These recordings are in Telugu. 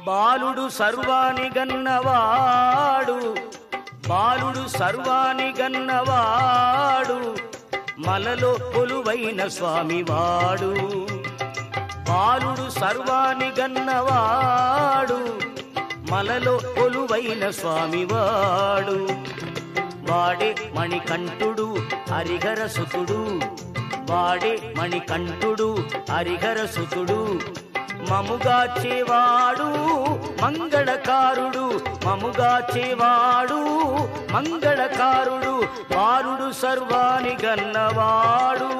బాలుడు సర్వాని గన్నవాడు బాలుడు సర్వాని గన్నవాడు మలలో కొలువైన స్వామివాడు బాలుడు సర్వాని గన్నవాడు మలలో కొలువైన స్వామివాడు వాడే మణికంఠుడు హరిహర సుతుడు వాడే మణికంఠుడు హరిహర సుతుడు మముగాచేవాడు మంగళకారుడు మముగాచేవాడు మంగళకారుడు బాలుడు సర్వాని గన్నవాడు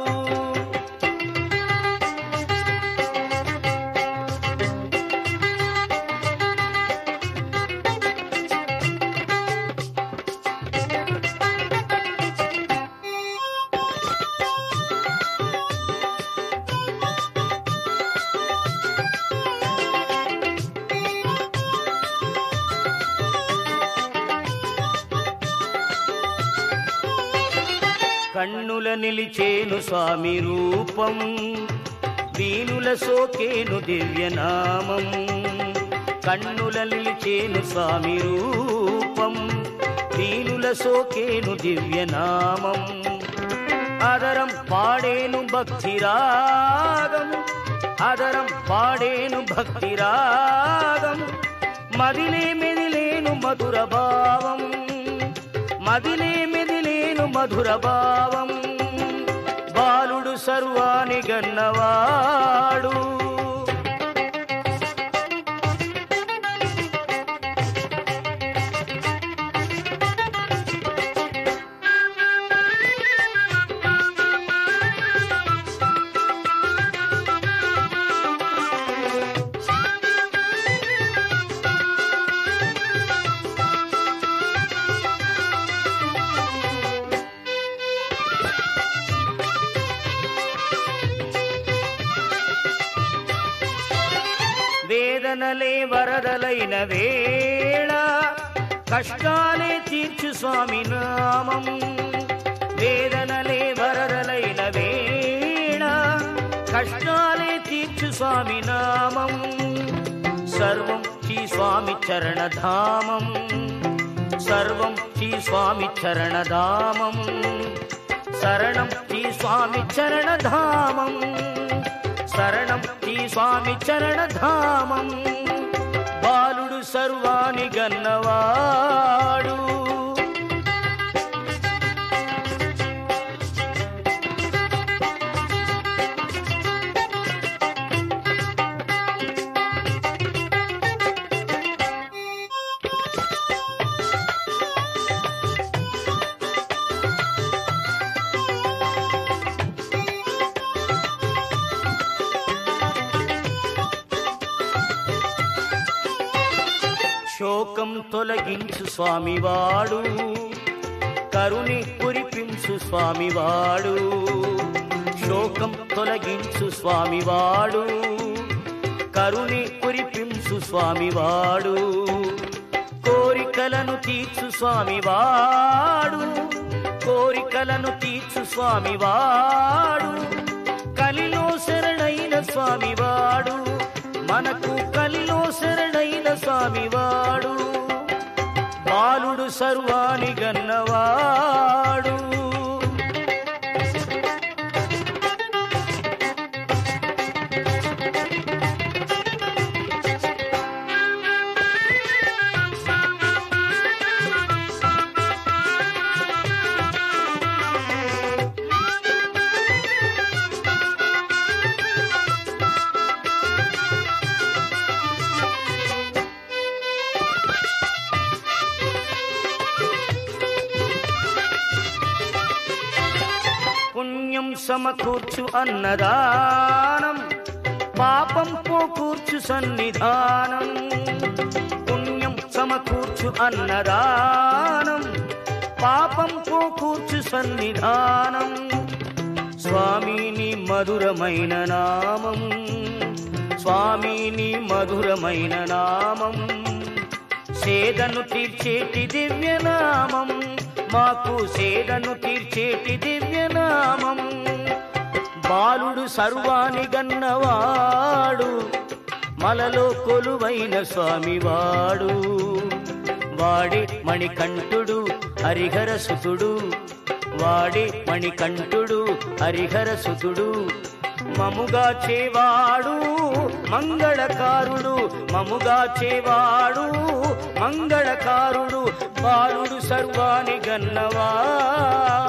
కన్నుల నిలిచేను స్వామి రూపం వీనుల సోకేను దివ్యనామం కన్నుల నిలిచేను స్వామి రూపం వీనుల సోకేను దివ్యనామం అదరం పాడేను భక్తి రాగం అదరం పాడేను భక్తి రాగం మదిలే మెదిలేను మధుర భావం మదిలే మెదిలేను మధుర భావం బాలుడు సర్వాని గన్నవాడు వేదనలే వరదలైన వేళ కష్టాలే తీర్చు స్వామి నామం వేదనలే వరదలైన వేళ కష్టాలే తీర్చు స్వామి నామం సర్వం శ్రీ స్వామి చరణధామం సర్వం శ్రీ స్వామి చరణధామం శరణం శ్రీ స్వామి చరణధామం శరణం శ్రీ స్వామి చరణధామం బాలుడు సర్వాని గన్నవాడు శోకం తొలగించు స్వామివాడు కరుణి కురిపించు స్వామివాడు శోకం తొలగించు స్వామివాడు కరుణి కురిపించు స్వామివాడు కోరికలను తీర్చు స్వామివాడు కోరికలను తీర్చు స్వామివాడు కలిలో శరణైన స్వామివాడు మనకు కలిలో శరణైన స్వామివాడు బాలుడు సర్వాని గన్నవాడు పుణ్యం సమకూర్చు అన్నదానం పాపం పోకూర్చు సన్నిధానం పుణ్యం సమకూర్చు అన్నదానం పాపం పోకూర్చు సన్నిధానం స్వామిని మధురమైన నామం స్వామిని మధురమైన నామం సేదను తీర్చేటి దివ్యనామం మాకు సేదను తీర్చేటి దివ్యనామం బాలుడు సర్వాని గన్నవాడు మలలో కొలువైన స్వామివాడు వాడే మణికంఠుడు హరిహర సుతుడు వాడే మణికంఠుడు హరిహర సుతుడు మముగా చేవాడు మంగళకారుడు మముగా చేవాడు మంగళకారుడు బాలుడు సర్వాని గన్నవా